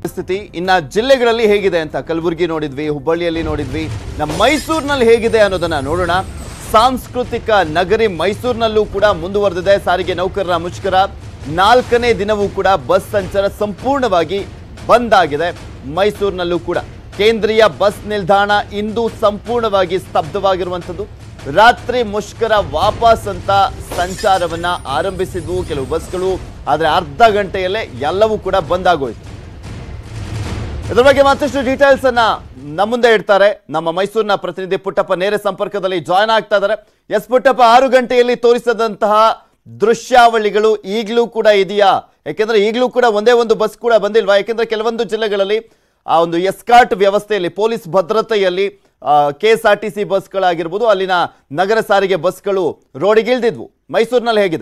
ಪರಿಸ್ಥಿತಿ ಇನ್ನ ಜಿಲ್ಲೆಗಳಲ್ಲಿ ಹೇಗಿದೆ ಅಂತ ಕಲಬುರಗಿ ನೋಡಿದ್ವಿ ಹುಬ್ಬಳ್ಳಿಯಲ್ಲಿ ನೋಡಿದ್ವಿ ನಮ್ಮ ಮೈಸೂರಿನಲ್ಲಿ ಹೇಗಿದೆ ಅನ್ನೋದನ್ನ ನೋಡೋಣ ಸಾಂಸ್ಕೃತಿಕ ನಗರಿ ಮೈಸೂರಿನಲ್ಲೂ ಕೂಡ ಮುಂದುವರೆದಿದೆ ಸಾರಿಗೆ ನೌಕರರ ಮುಷ್ಕರ ನಾಲ್ಕನೇ ದಿನವೂ ಕೂಡ ಬಸ್ ಸಂಚಾರ ಸಂಪೂರ್ಣವಾಗಿ ಬಂದ್ ಆಗಿದೆ ಮೈಸೂರಿನಲ್ಲೂ ಕೂಡ ಕೇಂದ್ರೀಯ ಬಸ್ ನಿಲ್ದಾಣ ಇಂದು ಸಂಪೂರ್ಣವಾಗಿ ಸ್ತಬ್ಧವಾಗಿರುವಂಥದ್ದು ರಾತ್ರಿ ಮುಷ್ಕರ ವಾಪಸ್ ಅಂತ ಸಂಚಾರವನ್ನ ಆರಂಭಿಸಿದ್ವು ಕೆಲವು ಬಸ್ಗಳು ಆದರೆ ಅರ್ಧ ಗಂಟೆಯಲ್ಲೇ ಎಲ್ಲವೂ ಕೂಡ ಬಂದ್ ಆಗೋಯ್ತು ಇದ್ರ ಬಗ್ಗೆ ಮತ್ತಷ್ಟು ಡೀಟೇಲ್ಸ್ ಅನ್ನ ನಮ್ಮ ಮುಂದೆ ಇಡ್ತಾರೆ ನಮ್ಮ ಮೈಸೂರಿನ ಪ್ರತಿನಿಧಿ ಪುಟ್ಟಪ್ಪ ನೇರ ಸಂಪರ್ಕದಲ್ಲಿ ಜಾಯ್ನ್ ಆಗ್ತಾ ಇದ್ದಾರೆ ಎಸ್ ಪುಟ್ಟಪ್ಪ ಆರು ಗಂಟೆಯಲ್ಲಿ ತೋರಿಸದಂತಹ ದೃಶ್ಯಾವಳಿಗಳು ಈಗಲೂ ಕೂಡ ಇದೆಯಾ ಯಾಕೆಂದ್ರೆ ಈಗಲೂ ಕೂಡ ಒಂದೇ ಒಂದು ಬಸ್ ಕೂಡ ಬಂದಿಲ್ವಾ ಯಾಕೆಂದ್ರೆ ಕೆಲವೊಂದು ಜಿಲ್ಲೆಗಳಲ್ಲಿ ಆ ಒಂದು ಎಸ್ಕಾಟ್ ವ್ಯವಸ್ಥೆಯಲ್ಲಿ ಪೊಲೀಸ್ ಭದ್ರತೆಯಲ್ಲಿ K S R T C ಬಸ್ಗಳಾಗಿರ್ಬೋದು ಅಲ್ಲಿನ ನಗರ ಸಾರಿಗೆ ಬಸ್ಗಳು ರೋಡಿಗಿಳಿದಿದ್ವು ಮೈಸೂರಿನಲ್ಲಿ ಹೇಗಿದೆ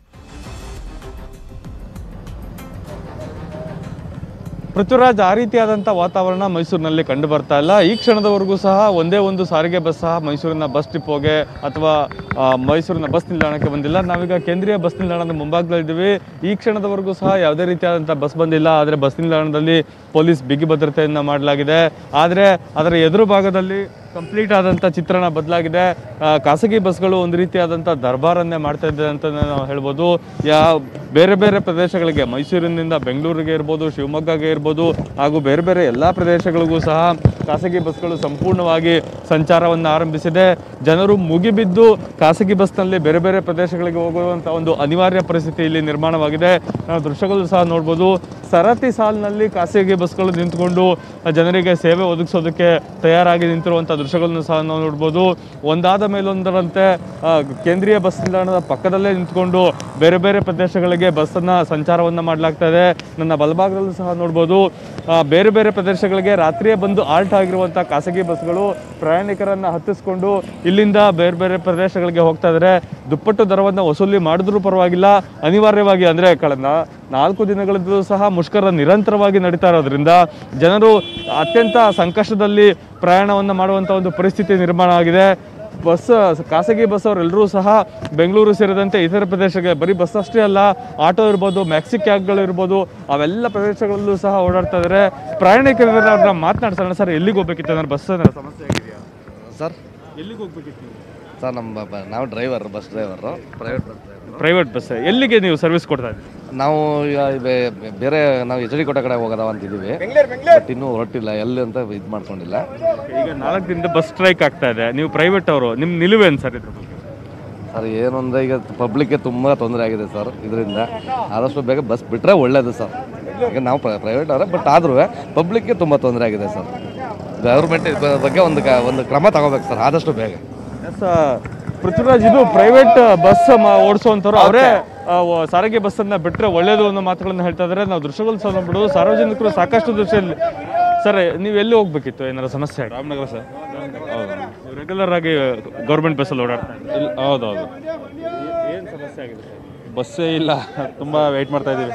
ಪೃಥ್ವಿರಾಜ್ ಆ ರೀತಿಯಾದಂಥ ವಾತಾವರಣ ಮೈಸೂರಿನಲ್ಲಿ ಕಂಡು ಬರ್ತಾ ಇಲ್ಲ ಈ ಕ್ಷಣದವರೆಗೂ ಸಹ ಒಂದೇ ಒಂದು ಸಾರಿಗೆ ಬಸ್ ಸಹ ಮೈಸೂರಿನ ಬಸ್ ಡಿಪೋಗೆ ಅಥವಾ ಆ, ಮೈಸೂರಿನ ಬಸ್ ನಿಲ್ದಾಣಕ್ಕೆ ಬಂದಿಲ್ಲ ನಾವೀಗ ಕೇಂದ್ರೀಯ ಬಸ್ ನಿಲ್ದಾಣದ ಮುಂಭಾಗದಲ್ಲಿದ್ದೀವಿ ಈ ಕ್ಷಣದವರೆಗೂ ಸಹ ಯಾವುದೇ ರೀತಿಯಾದಂಥ ಬಸ್ ಬಂದಿಲ್ಲ ಆದರೆ ಬಸ್ ನಿಲ್ದಾಣದಲ್ಲಿ ಪೊಲೀಸ್ ಬಿಗಿ ಭದ್ರತೆಯನ್ನು ಮಾಡಲಾಗಿದೆ ಆದರೆ ಅದರ ಎದುರು ಭಾಗದಲ್ಲಿ ಕಂಪ್ಲೀಟ್ ಆದಂಥ ಚಿತ್ರಣ ಬದಲಾಗಿದೆ ಆ, ಖಾಸಗಿ ಬಸ್ಗಳು ಒಂದು ರೀತಿಯಾದಂಥ ದರ್ಬಾರನ್ನೇ ಮಾಡ್ತಾ ಇದ್ದಾರೆ ಅಂತ ನಾವು ಹೇಳ್ಬೋದು ಯಾ ಬೇರೆ ಬೇರೆ ಪ್ರದೇಶಗಳಿಗೆ ಮೈಸೂರಿನಿಂದ ಬೆಂಗಳೂರಿಗೆ ಇರ್ಬೋದು ಶಿವಮೊಗ್ಗಗೆ ಇರ್ಬೋದು ಹಾಗೂ ಬೇರೆ ಬೇರೆ ಎಲ್ಲ ಪ್ರದೇಶಗಳಿಗೂ ಸಹ ಖಾಸಗಿ ಬಸ್ಗಳು ಸಂಪೂರ್ಣವಾಗಿ ಸಂಚಾರವನ್ನು ಆರಂಭಿಸಿದೆ ಜನರು ಮುಗಿಬಿದ್ದು ಖಾಸಗಿ ಬಸ್ನಲ್ಲಿ ಬೇರೆ ಬೇರೆ ಪ್ರದೇಶಗಳಿಗೆ ಹೋಗುವಂಥ ಒಂದು ಅನಿವಾರ್ಯ ಪರಿಸ್ಥಿತಿ ಇಲ್ಲಿ ನಿರ್ಮಾಣವಾಗಿದೆ ನಾವು ದೃಶ್ಯಗಳು ಸಹ ನೋಡ್ಬೋದು ಸರತಿ ಸಾಲಿನಲ್ಲಿ ಖಾಸಗಿ ಬಸ್ಗಳು ನಿಂತ್ಕೊಂಡು ಜನರಿಗೆ ಸೇವೆ ಒದಗಿಸೋದಕ್ಕೆ ತಯಾರಾಗಿ ನಿಂತಿರುವಂಥ ದೃಶ್ಯಗಳನ್ನು ಸಹ ನಾವು ನೋಡ್ಬೋದು ಒಂದಾದ ಮೇಲೊಂದರಂತೆ ಆ, ಕೇಂದ್ರೀಯ ಬಸ್ ನಿಲ್ದಾಣದ ಪಕ್ಕದಲ್ಲೇ ನಿಂತ್ಕೊಂಡು ಬೇರೆ ಬೇರೆ ಪ್ರದೇಶಗಳಿಗೆ ಬಸ್ಸನ್ನು ಸಂಚಾರವನ್ನು ಮಾಡಲಾಗ್ತಾ ಇದೆ ನನ್ನ ಬಲಭಾಗದಲ್ಲೂ ಸಹ ನೋಡ್ಬೋದು ಆ, ಬೇರೆ ಬೇರೆ ಪ್ರದೇಶಗಳಿಗೆ ರಾತ್ರಿಯೇ ಬಂದು ಆಲ್ಟ್ ಆಗಿರುವಂಥ ಖಾಸಗಿ ಬಸ್ಗಳು ಪ್ರಯಾಣಿಕರನ್ನು ಹತ್ತಿಸ್ಕೊಂಡು ಇಲ್ಲಿಂದ ಬೇರೆ ಬೇರೆ ಪ್ರದೇಶಗಳಿಗೆ ಹೋಗ್ತಾ ಇದ್ದಾರೆ ದುಪ್ಪಟ್ಟು ದರವನ್ನು ವಸೂಲಿ ಮಾಡಿದ್ರೂ ಪರವಾಗಿಲ್ಲ ಅನಿವಾರ್ಯವಾಗಿ ಅಂದರೆ ಕಳೆದ ನಾಲ್ಕು ದಿನಗಳಿಂದಲೂ ಸಹ ಮುಷ್ಕರ ನಿರಂತರವಾಗಿ ನಡೀತಾ ಇರೋದ್ರಿಂದ ಜನರು ಅತ್ಯಂತ ಸಂಕಷ್ಟದಲ್ಲಿ ಪ್ರಯಾಣವನ್ನು ಮಾಡುವಂಥ ಒಂದು ಪರಿಸ್ಥಿತಿ ನಿರ್ಮಾಣ ಆಗಿದೆ ಬಸ್ ಖಾಸಗಿ ಬಸ್ ಅವರೆಲ್ಲರೂ ಸಹ ಬೆಂಗಳೂರು ಸೇರಿದಂತೆ ಇತರ ಪ್ರದೇಶಕ್ಕೆ ಬರೀ ಬಸ್ ಅಷ್ಟೇ ಅಲ್ಲ ಆಟೋ ಇರ್ಬೋದು ಮ್ಯಾಕ್ಸಿ ಕ್ಯಾಬ್ಗಳು ಇರ್ಬೋದು ಅವೆಲ್ಲ ಪ್ರದೇಶಗಳಲ್ಲೂ ಸಹ ಓಡಾಡ್ತಾ ಇದ್ದಾರೆ ಪ್ರಯಾಣಿಕರನ್ನ ಅವ್ರನ್ನ ಮಾತನಾಡ್ಸೋಣ ಸರ್ ಎಲ್ಲಿಗೆ ಹೋಗ್ಬೇಕಿತ್ತು ಅಂದ್ರೆ ಬಸ್ ಸಮಸ್ಯೆ ಆಗಿದೆಯಾ ಸರ್ ಎಲ್ಲಿಗೆ ಹೋಗ್ಬೇಕಿತ್ತು ಸರ್ ನಮ್ಮ ಬ- ಬ- ನಾವು driver bus driver private bus driver private bus ಎಲ್ಲಿಗೆ ನೀವು ಸರ್ವಿಸ್ ಕೊಡ್ತಾ ಇದ್ದೀರಿ ನಾವು ಈಗ ಬೆ- ಬೆ- ಬೇರೆ ನಾವು ಎಚ್ ಡಿ ಕೋಟೆ ಕಡೆ ಹೋಗೋದವ ಅಂತಿದ್ದೀವಿ ಬಟ್ ಇನ್ನೂ ಹೊರಟಿಲ್ಲ ಎಲ್ಲಿ ಅಂತ ಇದು ಮಾಡ್ಕೊಂಡಿಲ್ಲ ಈಗ ನಾಲ್ಕು ದಿನದ ಬಸ್ ಸ್ಟ್ರೈಕ್ ಆಗ್ತಾ ಇದೆ ನೀವು ಪ್ರೈವೇಟ್ ಅವರು ನಿಮ್ಮ ನಿಲುವೇನು ಸರ್ ಇದ್ರ ಬಗ್ಗೆ ಸರ್ ಏನು ಅಂದರೆ ಈಗ ಪಬ್ಲಿಕ್ಗೆ ತುಂಬ ತೊಂದರೆ ಆಗಿದೆ ಸರ್ ಇದರಿಂದ ಆದಷ್ಟು ಬೇಗ ಬಸ್ ಬಿಟ್ಟರೆ ಒಳ್ಳೇದು ಸರ್ ಈಗ ನಾವು ಪ್ರೈವೇಟ್ ಅವರೇ ಬಟ್ ಆದ್ರೂ ಪಬ್ಲಿಕ್ಗೆ ತುಂಬ ತೊಂದರೆ ಆಗಿದೆ ಸರ್ ಗೌರ್ಮೆಂಟ್ ಬಗ್ಗೆ ಒಂದು ಕ ಒಂದು ಕ್ರಮ ತಗೋಬೇಕು ಸರ್ ಆದಷ್ಟು ಬೇಗ ಎಸ್ ಪೃಥ್ವಿರಾಜ್ ಇದು ಪ್ರೈವೇಟ್ ಬಸ್ ಓಡಿಸುವಂತವ್ರು ಅವರೇ ಸಾರಿಗೆ ಬಸ್ ಅನ್ನ ಬಿಟ್ರೆ ಒಳ್ಳೇದು ಅನ್ನೋ ಮಾತುಗಳನ್ನ ಹೇಳ್ತಾ ಇದಾರೆ ನಾವು ದೃಶ್ಯಗಳು ಸಹ ನೋಡ್ಬಿಡು ಸಾರ್ವಜನಿಕರು ಸಾಕಷ್ಟು ದೃಶ್ಯ ಸರ್ ನೀವು ಎಲ್ಲಿ ಹೋಗ್ಬೇಕಿತ್ತು ಏನಾರ ಸಮಸ್ಯೆ ರಾಮನಗರ ಸರ್ ಹೌದು ರೆಗ್ಯುಲರ್ ಆಗಿ ಗೌರ್ಮೆಂಟ್ ಬಸ್ಸಲ್ಲಿ ಓಡಾಡ್ತಾ ಇದ್ದೀವಿ ಇಲ್ಲ ಹೌದೌದು ಏನು ಸಮಸ್ಯೆ ಆಗಿದೆ ಬಸ್ಸೇ ಇಲ್ಲ ತುಂಬ ವೆಯ್ಟ್ ಮಾಡ್ತಾ ಇದ್ದೀವಿ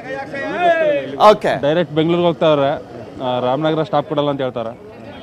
ಓಕೆ ಡೈರೆಕ್ಟ್ ಬೆಂಗಳೂರಿಗೆ ಹೋಗ್ತಾವ್ರೆ ಆ, ರಾಮನಗರ ಸ್ಟಾಪ್ ಕೊಡಲ್ಲ ಅಂತ ಹೇಳ್ತಾರೆ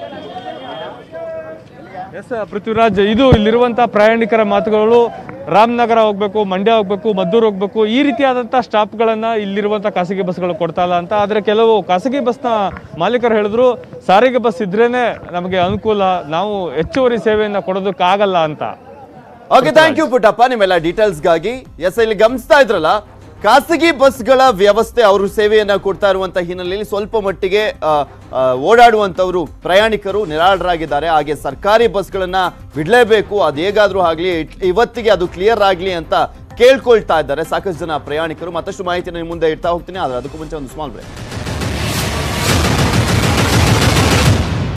ಎಸ್ ಪೃಥ್ವಿರಾಜ್ ಇದು ಇಲ್ಲಿರುವಂತಹ ಪ್ರಯಾಣಿಕರ ಮಾತುಗಳು ರಾಮನಗರ ಹೋಗ್ಬೇಕು ಮಂಡ್ಯ ಹೋಗ್ಬೇಕು ಮದ್ದೂರು ಹೋಗ್ಬೇಕು ಈ ರೀತಿಯಾದಂಥ ಸ್ಟಾಪ್ಗಳನ್ನ ಇಲ್ಲಿರುವಂಥ ಖಾಸಗಿ ಬಸ್ಗಳು ಕೊಡ್ತಾ ಇಲ್ಲ ಅಂತ ಆದರೆ ಕೆಲವು ಖಾಸಗಿ ಬಸ್ನ ಮಾಲೀಕರು ಹೇಳಿದ್ರು ಸಾರಿಗೆ ಬಸ್ ಇದ್ರೇನೆ ನಮಗೆ ಅನುಕೂಲ ನಾವು ಹೆಚ್ಚುವರಿ ಸೇವೆಯನ್ನು ಕೊಡೋದಕ್ಕಾಗಲ್ಲ ಅಂತ ಓಕೆ ಥ್ಯಾಂಕ್ ಯು ಪುಟ್ಟಪ್ಪ ನಿಮ್ಮೆಲ್ಲ ಡೀಟೇಲ್ಸ್ಗಾಗಿ ಎಸ್ ಇಲ್ಲಿ ಗಮನಿಸ್ತಾ ಇದ್ರಲ್ಲ ಖಾಸಗಿ ಬಸ್ಗಳ ವ್ಯವಸ್ಥೆ ಅವರು ಸೇವೆಯನ್ನ ಕೊಡ್ತಾ ಇರುವಂತ ಹಿನ್ನೆಲೆಯಲ್ಲಿ ಸ್ವಲ್ಪ ಮಟ್ಟಿಗೆ ಆ, ಆ, ಓಡಾಡುವಂತವರು ಪ್ರಯಾಣಿಕರು ನಿರಾಳರಾಗಿದ್ದಾರೆ ಹಾಗೆ ಸರ್ಕಾರಿ ಬಸ್ಗಳನ್ನ ಬಿಡಲೇಬೇಕು ಅದು ಹೇಗಾದ್ರೂ ಆಗ್ಲಿ ಇಟ್- ಇವತ್ತಿಗೆ ಅದು ಕ್ಲಿಯರ್ ಆಗ್ಲಿ ಅಂತ ಕೇಳ್ಕೊಳ್ತಾ ಇದ್ದಾರೆ ಸಾಕಷ್ಟು ಜನ ಪ್ರಯಾಣಿಕರು ಮತ್ತಷ್ಟು ಮಾಹಿತಿನ ನಿಮ್ಮ ಮುಂದೆ ಇಡ್ತಾ ಹೋಗ್ತೀನಿ ಆದ್ರೆ ಅದಕ್ಕೂ ಮುಂಚೆ ಒಂದು ಸ್ಮಾಲ್ ಬ್ರೇಕ್